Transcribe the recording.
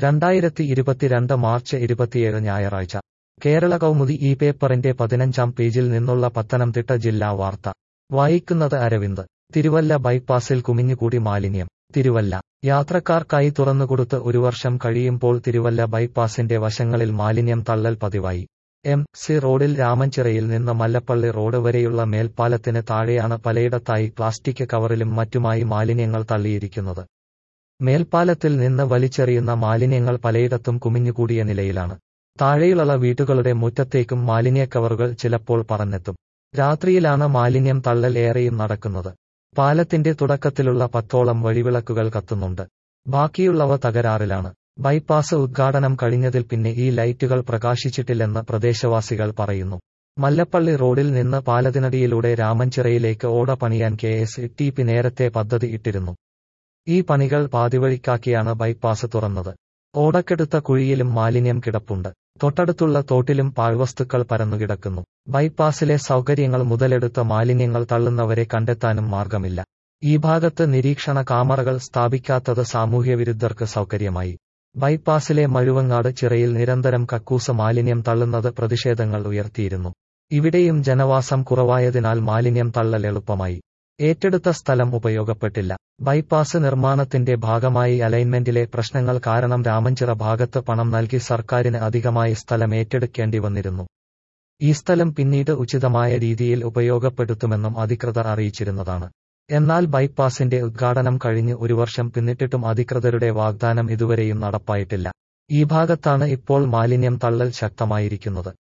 രണ്ടായിരത്തി ഇരുപത്തിരണ്ട് മാർച്ച് ഇരുപത്തിയേഴ് ഞായറാഴ്ച കേരള കൗമുദി ഈ പേപ്പറിന്റെ പതിനഞ്ചാം പേജിൽ നിന്നുള്ള പത്തനംതിട്ട ജില്ലാ വാർത്ത വായിക്കുന്നത് അരവിന്ദ് തിരുവല്ല ബൈപ്പാസിൽ കുമിഞ്ഞുകൂടി മാലിന്യം തിരുവല്ല യാത്രക്കാർക്കായി തുറന്നുകൊടുത്ത് ഒരു വർഷം കഴിയുമ്പോൾ തിരുവല്ല ബൈപ്പാസിന്റെ വശങ്ങളിൽ മാലിന്യം തള്ളൽ പതിവായി എം സി റോഡിൽ രാമഞ്ചിറയിൽ നിന്ന് മല്ലപ്പള്ളി റോഡ് വരെയുള്ള മേൽപ്പാലത്തിന് താഴെയാണ് പലയിടത്തായി പ്ലാസ്റ്റിക് കവറിലും മറ്റുമായി മാലിന്യങ്ങൾ തള്ളിയിരിക്കുന്നത് മേൽപ്പാലത്തിൽ നിന്ന് വലിച്ചെറിയുന്ന മാലിന്യങ്ങൾ പലയിടത്തും കുമിഞ്ഞുകൂടിയ നിലയിലാണ് താഴെയുള്ള വീട്ടുകളുടെ മുറ്റത്തേക്കും മാലിന്യ കവറുകൾ ചിലപ്പോൾ പറന്നെത്തും രാത്രിയിലാണ് മാലിന്യം തള്ളൽ ഏറെയും നടക്കുന്നത് പാലത്തിന്റെ തുടക്കത്തിലുള്ള പത്തോളം വഴിവിളക്കുകൾ കത്തുന്നുണ്ട് ബാക്കിയുള്ളവ തകരാറിലാണ് ബൈപ്പാസ് ഉദ്ഘാടനം കഴിഞ്ഞതിൽ പിന്നെ ഈ ലൈറ്റുകൾ പ്രകാശിച്ചിട്ടില്ലെന്ന് പ്രദേശവാസികൾ പറയുന്നു മല്ലപ്പള്ളി റോഡിൽ നിന്ന് പാലത്തിനടിയിലൂടെ രാമഞ്ചിറയിലേക്ക് ഓട പണിയാൻ കെ എസ് ടി പി നേരത്തെ പദ്ധതി ഇട്ടിരുന്നു ഈ പണികൾ പാതിവഴിക്കാക്കിയാണ് ബൈപ്പാസ് തുറന്നത് ഓടക്കെടുത്ത കുഴിയിലും മാലിന്യം കിടപ്പുണ്ട് തൊട്ടടുത്തുള്ള തോട്ടിലും പാഴ്വസ്തുക്കൾ പരന്നുകിടക്കുന്നു ബൈപ്പാസിലെ സൗകര്യങ്ങൾ മുതലെടുത്ത മാലിന്യങ്ങൾ തള്ളുന്നവരെ കണ്ടെത്താനും മാർഗമില്ല ഈ ഭാഗത്ത് നിരീക്ഷണ കാമറകൾ സ്ഥാപിക്കാത്തത് സാമൂഹ്യവിരുദ്ധർക്ക് സൗകര്യമായി ബൈപ്പാസിലെ മഴുവങ്ങാട് ചിറയിൽ നിരന്തരം കക്കൂസ മാലിന്യം തള്ളുന്നത് പ്രതിഷേധങ്ങൾ ഉയർത്തിയിരുന്നു ഇവിടെയും ജനവാസം കുറവായതിനാൽ മാലിന്യം തള്ളൽ എളുപ്പമായി ഏറ്റെടുത്ത സ്ഥലം ഉപയോഗപ്പെട്ടില്ല ബൈപ്പാസ് നിർമ്മാണത്തിന്റെ ഭാഗമായി അലൈൻമെന്റിലെ പ്രശ്നങ്ങൾ കാരണം രാമഞ്ചിറ ഭാഗത്ത് പണം നൽകി സർക്കാരിന് അധികമായി സ്ഥലം ഏറ്റെടുക്കേണ്ടി വന്നിരുന്നു ഈ സ്ഥലം പിന്നീട് ഉചിതമായ രീതിയിൽ ഉപയോഗപ്പെടുത്തുമെന്നും അധികൃതർ അറിയിച്ചിരുന്നതാണ് എന്നാൽ ബൈപ്പാസിന്റെ ഉദ്ഘാടനം കഴിഞ്ഞ് ഒരു വർഷം പിന്നിട്ടിട്ടും അധികൃതരുടെ വാഗ്ദാനം ഇതുവരെയും നടപ്പായിട്ടില്ല ഈ ഭാഗത്താണ് ഇപ്പോൾ മാലിന്യം തള്ളൽ ശക്തമായിരിക്കുന്നത്